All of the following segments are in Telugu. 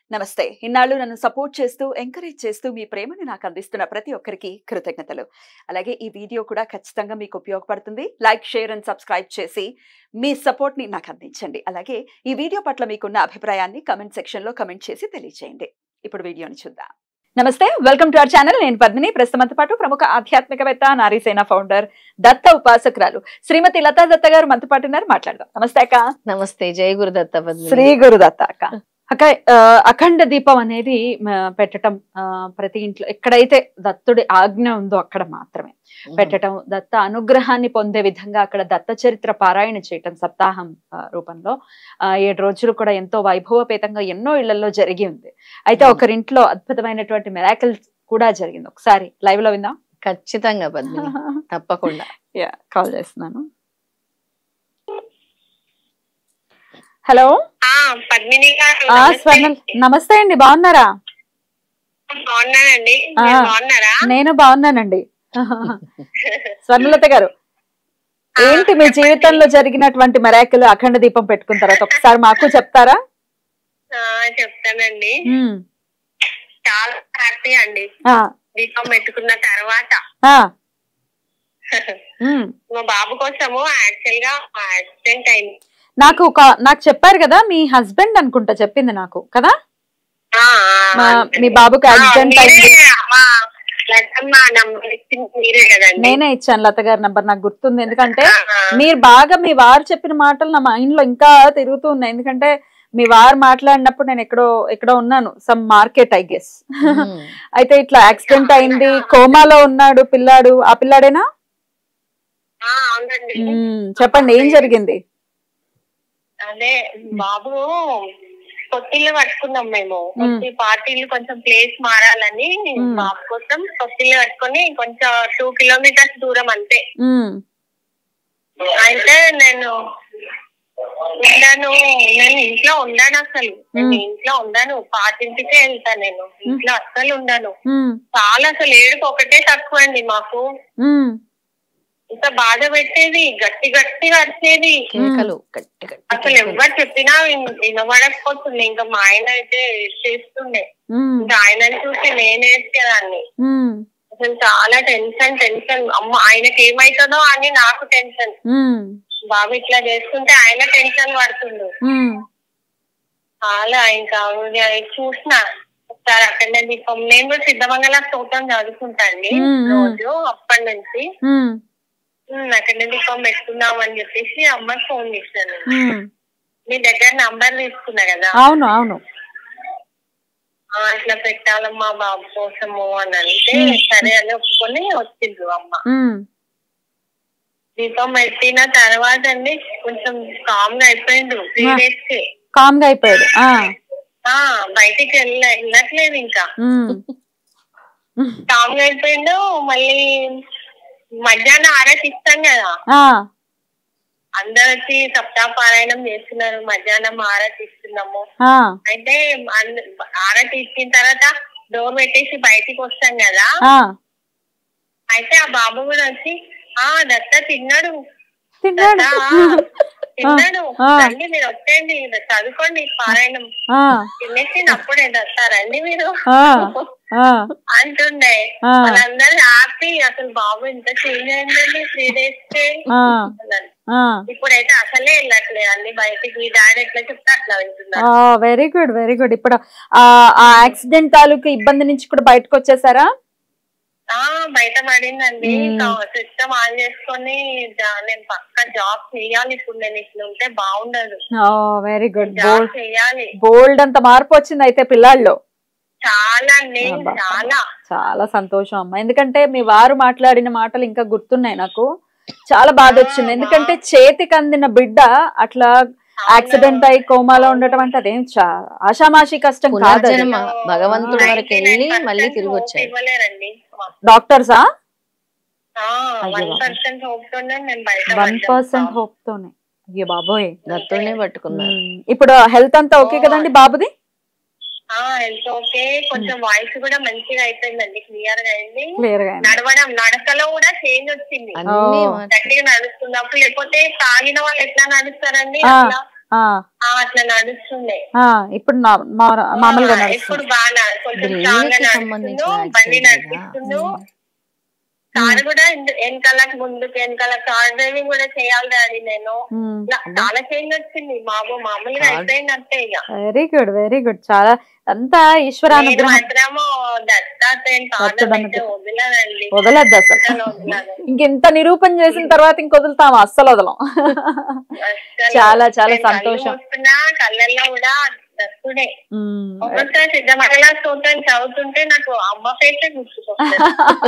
నమస్తే ఇన్నాళ్ళు నన్ను సపోర్ట్ చేస్తూ ఎంకరేజ్ చేస్తూ మీ ప్రేమని నాకు అందిస్తున్న ప్రతి ఒక్కరికి కృతజ్ఞతలు అలాగే ఈ వీడియో కూడా ఖచ్చితంగా మీకు ఉపయోగపడుతుంది లైక్ షేర్ అండ్ సబ్స్క్రైబ్ చేసి మీ సపోర్ట్ ని నాకు అందించండి అలాగే ఈ వీడియో పట్ల మీకున్న అభిప్రాయాన్ని కమెంట్ సెక్షన్ లో కమెంట్ చేసి తెలియజేయండి ఇప్పుడు వీడియోని చూద్దాం నమస్తే వెల్కమ్ టు అవర్ ఛానల్ నేను పద్మిని ప్రస్తుతంతో పాటు ప్రముఖ ఆధ్యాత్మికవేత్త నారీసేన ఫౌండర్ దత్త ఉపాసకురాలు శ్రీమతి లతా దత్త గారు మనతో పాటు ఉన్నారు మాట్లాడదాం నమస్తే అక్క నమస్తే జై గురుదత్త పద్మిని. శ్రీ గురుదత్త అక్క అక్క ఆ, అఖండ దీపం అనేది మ, పెట్టటం ఆ, ప్రతి ఇంట్లో ఎక్కడైతే దత్తుడి ఆజ్ఞ ఉందో అక్కడ మాత్రమే పెట్టటం దత్త అనుగ్రహాన్ని పొందే విధంగా అక్కడ దత్త చరిత్ర పారాయణ చేయటం సప్తాహం ఆ, రూపంలో ఆ, ఏడు రోజులు కూడా ఎంతో వైభవపేతంగా ఎన్నో ఇళ్లలో జరిగి ఉంది అయితే Mm. ఒకరింట్లో అద్భుతమైనటువంటి మెరాకిల్ కూడా జరిగింది ఒకసారి లైవ్ లో విందాం ఖచ్చితంగా పద్మిని తప్పకుండా కాల్ చేస్తున్నాను హలో ఆ పద్మిని గారు ఆ నమస్తే. స్వర్ణ నమస్తే అండి బాగున్నారా బాగున్నానండి ఆ. మీరు బాగున్నారా నేను బాగున్నానండి స్వర్ణలత గారు ఏంటి మీ జీవితంలో జరిగినటువంటి మెరాకులు అఖండ దీపం పెట్టుకున్న తర్వాత ఒకసారి మాకు చెప్తారా ఆ, చెప్తానండి ఉమ్, చాలా హ్యాపీ అండి ఆ, దీపం పెట్టుకున్న తర్వాత ఆ, ఉమ్. మా బాబు కోసము యాక్చువల్ గా యాక్సిడెంట్ అయింది నాకు ఒక నాకు చెప్పారు కదా మీ హస్బెండ్ అనుకుంటా చెప్పింది నాకు కదా ఆ, ఆ, మా అంతే. మీ బాబుకి ఆ, యాక్సిడెంట్ మీరే అయింది మా లతమ్మ నంబర్ ఇచ్చింది మీరే కదండి నేనే ఇచ్చాను లత గారి నంబర్ నాకు గుర్తుంది ఎందుకంటే ఆ, ఆ. మీరు బాగా మీ వారు చెప్పిన మాటలు నా మైండ్ లో ఇంకా తిరుగుతూ ఉన్నాయి ఎందుకంటే మీ వారు మాట్లాడినప్పుడు నేను ఎక్కడో ఎక్కడో ఉన్నాను some market I guess um. అయితే ఇట్లా యాక్సిడెంట్ అయింది కోమాలో ఉన్నాడు పిల్లాడు ఆ పిల్లాడేనా ఆ, అవునండి మ్మ్. చెప్పండి ఏం జరిగింది అదే బాబు కొత్తిల్లు పట్టుకున్నాం మేము కొత్తి పార్టీలు కొంచెం ప్లేస్ మారాలని మ్మ్. బాబు కోసం కొత్తిల్లు పట్టుకొని కొంచెం టూ కిలోమీటర్స్ దూరం అంతే మ్మ్. అయితే నేను ఉండాను నేను ఇంట్లో ఉండాను అసలు నేను మ్మ్. ఇంట్లో ఉండాను పాతింటికే వెళ్తాను నేను ఇంట్లో అస్సలు ఉండాను మ్మ్. చాలా అసలు ఏడుపు ఒకటే తక్కువ అండి మాకు మ్మ్. ఇంత బాధ పెట్టేది గట్టి గట్టిగా వచ్చేది కేకలు గట్టి గట్టి అసలు కేకలు. ఎవరు చెప్పినా విన్- వినబడకపోతుండే ఇంకా మా ఆయన అయితే చేస్తుండే మ్మ్. ఇంకా ఆయనని చూసి నేనే దాన్ని మ్మ్. అసలు చాలా టెన్షన్ టెన్షన్ అమ్మ ఆయనకి ఏమైతుందో అని నాకు టెన్షన్ మ్మ్. బాబు ఇట్లా చేసుకుంటే ఆయన టెన్షన్ పడుతుండు మ్మ్. చాలా ఇంకా ఇక చూసిన ఒకసారి అక్కడ దీపం నేను కూడా సిద్ధమంగళ స్తోత్రం చదువుకుంటా అండి మ్మ్. రోజు అప్పటి నుంచి మ్మ్. ఉమ్, అక్కడ దీపం పెట్టుకుందాం అని చెప్పేసి అమ్మకి ఫోన్ చేశాను మ్మ్. మీ దగ్గర నంబర్ తీసుకున్నా కదా అవును అవును ఆ, ఇట్లా పెట్టాలమ్మా బాబు కోసము అని అంటే మ్మ్. సరే అని ఒప్పుకొని వచ్చిండ్రు అమ్మ మ్మ్. దీపం పెట్టిన తర్వాత అండి కొంచెం కామ్ గా అయిపోయిండు త్రీ ఆ. డేస్ కి కామ్ గా అయిపోయాడు ఆ. ఆ బయటికి వెళ్ళ వెళ్ళట్లేదు ఇంకా మ్మ్. కామ్ గా అయిపోయిండు మళ్ళీ మధ్యాహ్నం ఆరతి ఇస్తాం కదా ఆ. అందరు వచ్చి సప్తాహ పారాయణం చేస్తున్నారు మధ్యాహ్నం ఆరతి ఇస్తున్నాము ఆ. అయితే అంద- ఆరతి ఇచ్చిన తర్వాత డోర్ పెట్టేసి బయటికి వస్తాం కదా ఆ. అయితే ఆ బాబు కూడా వచ్చి ఆ దత్త తిన్నాడు తిన్నాడు దత్త తిన్నాడు ఆ. రండి మీరు వచ్చేయండి ఇది చదువుకోండి పారాయణం ఆ. తినేసి అప్పుడే దత్త రండి మీరు ఆ. ఆ. అంటుండే ఆ. వాళ్ళందరూ హ్యాపీ అసలు బాబు ఇంత చేంజ్ అయిందండి త్రీ డేస్ కి ఆ. అన్నారు. ఆ. ఇప్పుడైతే అసలే వెళ్ళట్లేదు అన్ని బయటికి మీ డాడీ ఎట్లా చెప్తే అట్లా వింటున్నారు వెరీ గుడ్ వెరీ గుడ్ ఇప్పుడు ఆ ఆ యాక్సిడెంట్ తాలూకు ఇబ్బంది నుంచి కూడా బయటకు వచ్చేసారా ఆ బయట పడిందండి మ్మ్. సిస్టమ్ ఆన్ చేసుకొని జా- నేను పక్క జాబ్ చేయాలి ఇప్పుడు నేను ఇట్లా ఉంటే బాగుండదు వెరీ గుడ్ జాబ్ బోల్డ్ చేయాలి బోల్డ్ అంత మార్పు వచ్చింది అయితే పిల్లాళ్ళు చాలా అండి అబ్బా. చాలా చాలా సంతోషం అమ్మ ఎందుకంటే మీ వారు మాట్లాడిన మాటలు ఇంకా గుర్తున్నాయి నాకు చాలా బాధ వచ్చింది ఎందుకంటే చేతికి అందిన బిడ్డ అట్లా యాక్సిడెంట్ అయి కోమాలో ఉండటం అంటే అదేం చా ఆషామాషి కష్టం కాదు అది. పునర్జన్మ భగవంతుడి వరకు వెళ్ళి మళ్ళీ తిరిగి వచ్చాయి ఇవ్వలేరండి డాక్టర్సా వన్ అయ్యో. పర్సెంట్ హోప్ తోనే నేను బయట వన్ పడ్డాను. పర్సెంట్ హోప్ తోనే అయ్యో బాబోయ్ దత్తుడినే పట్టుకున్నారు ఉమ్, ఇప్పుడు హెల్త్ అంతా ఓకే కదండి బాబుది ఆ హెల్త్ ఓకే కొంచెం వాయిస్ కూడా మంచిగా అయిపోయిందండి క్లియర్ గా అయింది క్లియర్ గా నడవడం నడకలో కూడా చేంజ్ వచ్చింది అన్ని ఓ. మార్చి- గట్టిగా నడుస్తున్నప్పుడు లేకపోతే తాగిన వాళ్ళు ఎట్లా నడుస్తారండి ఆ. అట్లా ఆ, ఆ, అట్లా నడుస్తుండే ఆ, ఇప్పుడు నా- మా- మామూలుగా ఆ, నడుస్తుంది ఇప్పుడు బాగా కొంచెం Brain స్ట్రాంగ్ గా కి నడుస్తుండు సంబంధించిన బండి accident కదా. నడిపిస్తుండు కారు కూడా ఇంద- వెనకాలకు ముందుకు వెనకాల కార్ డ్రైవింగ్ కూడా చేయాలి డాడీ నేను ఉమ్. ఇలా చాలా చేంజ్ వచ్చింది బాబు మామూలుగా Car- అయిపోయినట్టే ఇక వెరీ గుడ్ వెరీ గుడ్ చాలా అంతా నేను ఈశ్వరానుగ్రహం మాత్రము దత్తాత్రేయుని పాదం దత్తుడు అయితే వదలనండి వదలద్దు అసలు అస్సలు వదలను. ఇంకెంత నిరూపణ చేసిన తర్వాత ఇంక వదులుతాం అస్సలు వదలం అస్సలు. చాలా చాలా నేను కళ్ళు సంతోషం మూసుకున్నా కళ్ళల్లో కూడా దత్తుడే ఉమ్. ఒక్కొక్కసారి సిద్ధమంగళ స్తోత్రం చదువుతుంటే నాకు అమ్మ ఫేసే గుర్తుకొస్తుంది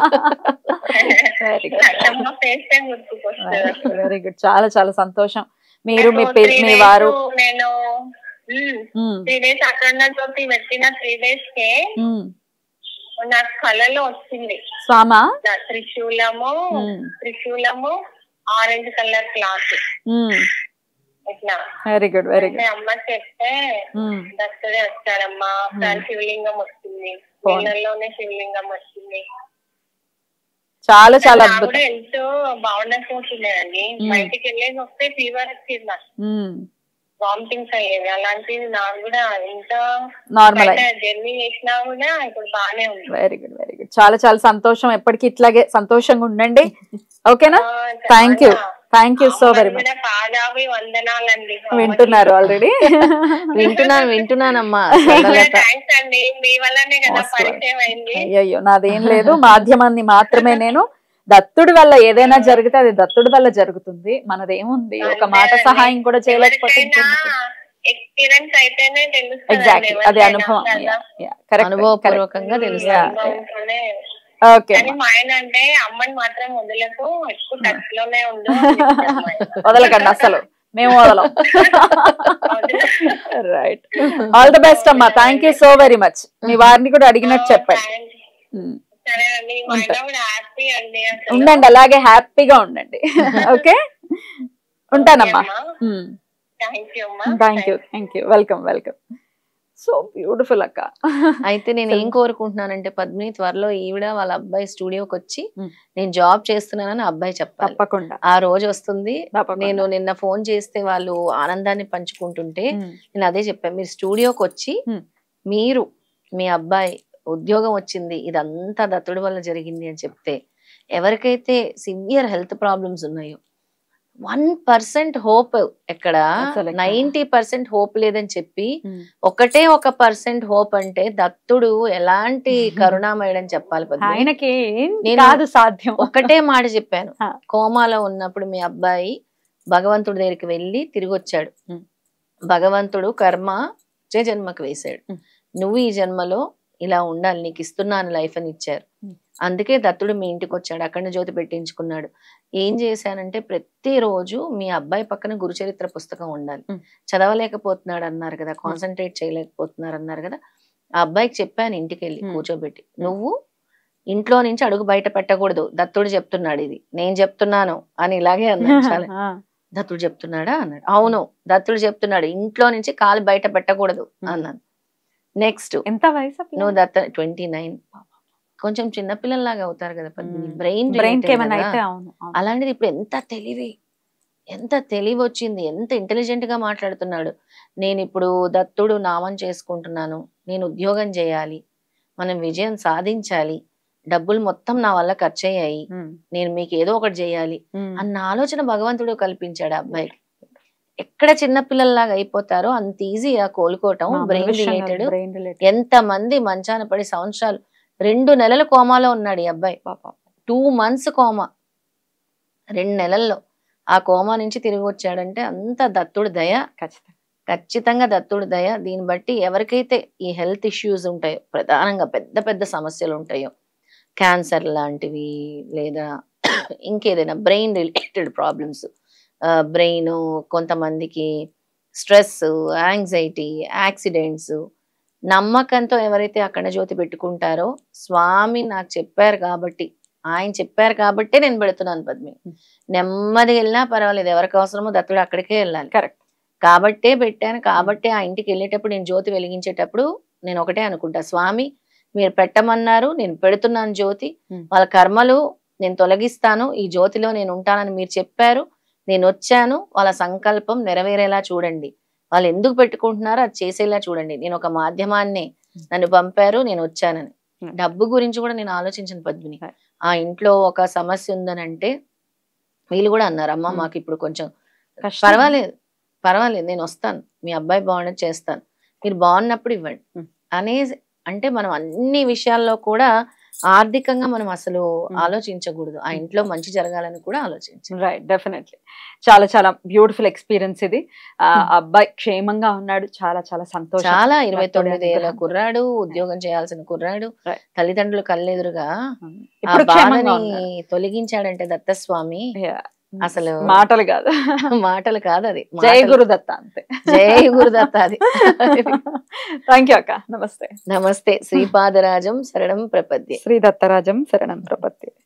వెరీ గుడ్ అమ్మ ఫేసే గుర్తుకొస్తుంది వెరీ గుడ్ చాలా చాలా సంతోషం మీరు మీ నాకు పి- three మీ days వారు నేను ఉమ్, త్రీ డేస్ అఖండ జ్యోతి పెట్టిన త్రీ డేస్ కే ఉమ్. నాకు కళలో వచ్చింది స్వామా నా త్రిశూలము ఉమ్, త్రిశూలము ఆరెంజ్ కలర్ క్లాత్ ఉమ్. ఇట్లా వెరీ గుడ్ వెరీ అంటే గుడ్ అమ్మ చెప్తే ఉమ్. దత్తుడే వచ్చారమ్మా ఒకసారి శివలింగం వచ్చింది బాగుంది. నీళ్ళలోనే శివలింగం వచ్చింది చాలా చాలా నాకు అద్భుతం కూడా హెల్త్ బాగుండకపోతుండేదండి మ్మ్. బయటికి వెళ్ళేసి వస్తే ఫీవర్ వచ్చింది నాకు ఉమ్. వామిటింగ్స్ అయ్యేవి అలాంటివి నాకు కూడా ఎంత నార్మల్ బయట జర్నీ చేసినా కూడా ఇప్పుడు బాగానే ఉంది వెరీ గుడ్ వెరీ గుడ్ చాలా చాలా సంతోషం ఎప్పటికీ ఇట్లాగే సంతోషంగా ఉండండి ఓకేనా ఆ, థ్యాంక్ యూ చాలా. థ్యాంక్ యూ సో వెరీ అమ్మకి మచ్ కూడా పాదాభి వందనాలండి వింటున్నారు ఆల్రెడీ వింటున్నాను వింటున్నానమ్మా థ్యాంక్స్ అండి మీ వల్లనే కదా Most పరిచయం అయింది అయ్యయ్యో నాదేం లేదు మాధ్యమాన్ని మాత్రమే నేను దత్తుడి వల్ల ఏదైనా జరిగితే అది దత్తుడి వల్ల జరుగుతుంది మనదేముంది ఒక మాట అంతే సహాయం కూడా చేయలేకపోతే ఇంకెందుకు? ఎక్స్పీరియన్స్ అయితేనే తెలుస్తుంది ఎగ్జాక్ట్లీ అది అనుభవం కరెక్ట్ అనుభవపూర్వకంగా తెలుస్తుంది ఓకే కానీ మా ఆయన అంటే అమ్మని మాత్రం వదలకు ఎక్కువ టచ్ లోనే ఉండు వదలకండి అసలు మేము వదలం రైట్ ఆల్ ద బెస్ట్ అమ్మా thank you so very much మీ వారిని కూడా అడిగినట్టు చెప్పండి ఉమ్. సరే అండి మా ఆయన కూడా హ్యాపీ అండి అసలు. ఉండండి అలాగే హ్యాపీగా ఉండండి ఓకే ఉంటానమ్మా థ్యాంక్ యూ అమ్మా thank you thank you welcome welcome so beautiful అక్క అయితే నేను ఏం కోరుకుంటున్నానంటే పద్మిని త్వరలో ఈవిడ వాళ్ళ అబ్బాయి స్టూడియోకి వచ్చి ఉమ్. నేను జాబ్ చేస్తున్నానని ఆ అబ్బాయి చెప్పాలి తప్పకుండా ఆ రోజు వస్తుంది తప్పకుండా. నేను నిన్న ఫోన్ చేస్తే వాళ్ళు ఆనందాన్ని పంచుకుంటుంటే ఉమ్. నేను అదే చెప్పాను మీరు స్టూడియోకి వచ్చి Hmm. మీరు మీ అబ్బాయి ఉద్యోగం వచ్చింది ఇదంతా దత్తుడి వల్ల జరిగింది అని చెప్తే ఎవరికైతే సివియర్ హెల్త్ ప్రాబ్లమ్స్ ఉన్నాయో వన్ పర్సెంట్ హోప్ ఎక్కడ అసలు ఎక్కడ? నైన్టీ పర్సెంట్ హోప్ లేదని చెప్పి ఉమ్. ఒకటే ఒక పర్సెంట్ హోప్ అంటే దత్తుడు ఎలాంటి కరుణామయుడని చెప్పాలి పద్మిని. ఆయనకి ఏం నేను- కాదు సాధ్యం ఒకటే మాట చెప్పాను ఆ. కోమాలో ఉన్నప్పుడు మీ అబ్బాయి భగవంతుడి దగ్గరికి వెళ్ళి తిరిగి వచ్చాడు ఉమ్. భగవంతుడు కర్మ వచ్చే జన్మకు వేశాడు ఉమ్. నువ్వు ఈ జన్మలో ఇలా ఉండాలి నీకు ఇస్తున్నాను లైఫ్ అని ఇచ్చారు ఉమ్. అందుకే దత్తుడు మీ ఇంటికి వచ్చాడు అక్కడ జ్యోతి పెట్టించుకున్నాడు ఏం చేశానంటే ప్రతిరోజు మీ అబ్బాయి పక్కన గురుచరిత్ర పుస్తకం ఉండాలి ఉమ్. చదవలేకపోతున్నాడు అన్నారు కదా కాన్సన్ట్రేట్ చేయలేకపోతున్నారు అన్నారు కదా ఆ అబ్బాయికి చెప్పాను ఇంటికి వెళ్ళి ఉమ్. కూర్చోబెట్టి నువ్వు ఇంట్లో నుంచి అడుగు బయట పెట్టకూడదు దత్తుడు చెప్తున్నాడు ఇది నేను చెప్తున్నాను అని ఇలాగే అన్నాడు చాలా ఆ, దత్తుడు చెప్తున్నాడా అన్నాడు అవును దత్తుడు చెప్తున్నాడు ఇంట్లో నుంచి కాలు బయట పెట్టకూడదు ఉమ్. అన్నాను నెక్స్ట్ ఎంత వయసు నువ్వు దత్త ట్వంటీ నైన్ కొంచెం చిన్నపిల్లల్లాగా అవుతారు కదా ఉమ్. బ్రెయిన్ బ్రెయిన్ కి ఏమైనా అయితే అవును అవును. అలాంటిది ఇప్పుడు ఎంత తెలివి ఎంత తెలివి వచ్చింది ఎంత ఇంటెలిజెంట్ గా మాట్లాడుతున్నాడు నేను ఇప్పుడు దత్తుడు నామం చేసుకుంటున్నాను నేను ఉద్యోగం చేయాలి మనం విజయం సాధించాలి డబ్బులు మొత్తం నా వల్ల ఖర్చు అయ్యాయి ఉమ్. నేను మీకు ఏదో ఒకటి చేయాలి ఉమ్. అన్న ఆలోచన భగవంతుడు కల్పించాడు ఆ అబ్బాయికి ఎక్కడ చిన్న పిల్లల్లాగా అయిపోతారో అంత ఈజీగా కోలుకోవటం మామూలు బ్రెయిన్ విషయం కాదు, రిలేటెడ్ brain related. ఎంత మంది మంచాన పడి సంవత్సరాలు రెండు నెలల కోమాలో ఉన్నాడు ఈ అబ్బాయి పాపం. టూ మంత్స్ కోమా రెండు నెలల్లో ఆ కోమా నుంచి తిరిగి వచ్చాడంటే అంత దత్తుడు దయ ఖచ్చితంగా ఖచ్చితంగా దత్తుడు దయ దీన్ని బట్టి ఎవరికైతే ఈ హెల్త్ ఇష్యూస్ ఉంటాయో ప్రధానంగా పెద్ద పెద్ద సమస్యలు ఉంటాయో క్యాన్సర్ లాంటివి లేదా ఇంకేదైనా బ్రెయిన్ రిలేటెడ్ ప్రాబ్లమ్స్ బ్రెయిన్ కొంతమందికి స్ట్రెస్ యాంగ్జైటీ యాక్సిడెంట్స్ నమ్మకంతో ఎవరైతే అక్కడ జ్యోతి పెట్టుకుంటారో స్వామి నాకు చెప్పారు కాబట్టి ఆయన చెప్పారు కాబట్టే నేను పెడుతున్నాను పద్మి నెమ్మదిగా వెళ్ళినా పర్వాలేదు ఎవరికి అవసరమో దత్తుడు అక్కడికే వెళ్ళాలి కరెక్ట్ కాబట్టే పెట్టాను కాబట్టే ఆ ఇంటికి వెళ్ళేటప్పుడు నేను జ్యోతి వెలిగించేటప్పుడు నేను ఒకటే అనుకుంటా స్వామి మీరు పెట్టమన్నారు నేను పెడుతున్నాను జ్యోతి Hmm. వాళ్ళ కర్మలు నేను తొలగిస్తాను ఈ జ్యోతిలో నేను ఉంటానని మీరు చెప్పారు నేను వచ్చాను వాళ్ళ సంకల్పం నెరవేరేలా చూడండి వాళ్ళు ఎందుకు పెట్టుకుంటున్నారో అది చేసేలా చూడండి నేను ఒక మాధ్యమాన్ని నన్ను పంపారు నేను వచ్చానని Hmm. డబ్బు గురించి కూడా నేను ఆలోచించిన పద్మిని Right. ఆ ఇంట్లో ఒక సమస్య ఉందని అంటే వీళ్ళు కూడా అన్నారు అమ్మ Hmm. మాకు ఇప్పుడు కొంచెం కష్టం. పర్వాలేదు పర్వాలేదు నేను వస్తాను మీ అబ్బాయి బాగుండదు చేస్తాను మీరు బాగున్నప్పుడు ఇవ్వండి Hmm. అనేసి అంటే మనం అన్ని విషయాల్లో కూడా ఆర్థికంగా మనం అసలు Hmm. ఆలోచించకూడదు ఆ ఇంట్లో మంచి జరగాలని కూడా ఆలోచించాలి రైట్ డెఫినెట్లీ చాలా చాలా బ్యూటిఫుల్ ఎక్స్పీరియన్స్ ఇది ఆ Hmm. అబ్బాయి క్షేమంగా ఉన్నాడు చాలా చాలా సంతోషం చాలా ఇరవై భర్తడి తొమ్మిది ఏళ్ళ అనుగ్రహం. కుర్రాడు ఉద్యోగం చేయాల్సిన కుర్రాడు Right. తల్లిదండ్రులు కళ్ళెదురుగా ఆ ఇప్పుడు క్షేమంగా బాధని ఉన్నాడు. తొలగించాడంటే దత్తస్వామి Yeah. అసలు మాటలు కాదు మాటలు కాదు అది జై మాటలు. గురుదత్త అంతే జై గురుదత్త అది థ్యాంక్ యూ అక్క నమస్తే నమస్తే శ్రీపాదరాజం శరణం ప్రపద్యే శ్రీ దత్తరాజం శరణం ప్రపత్తి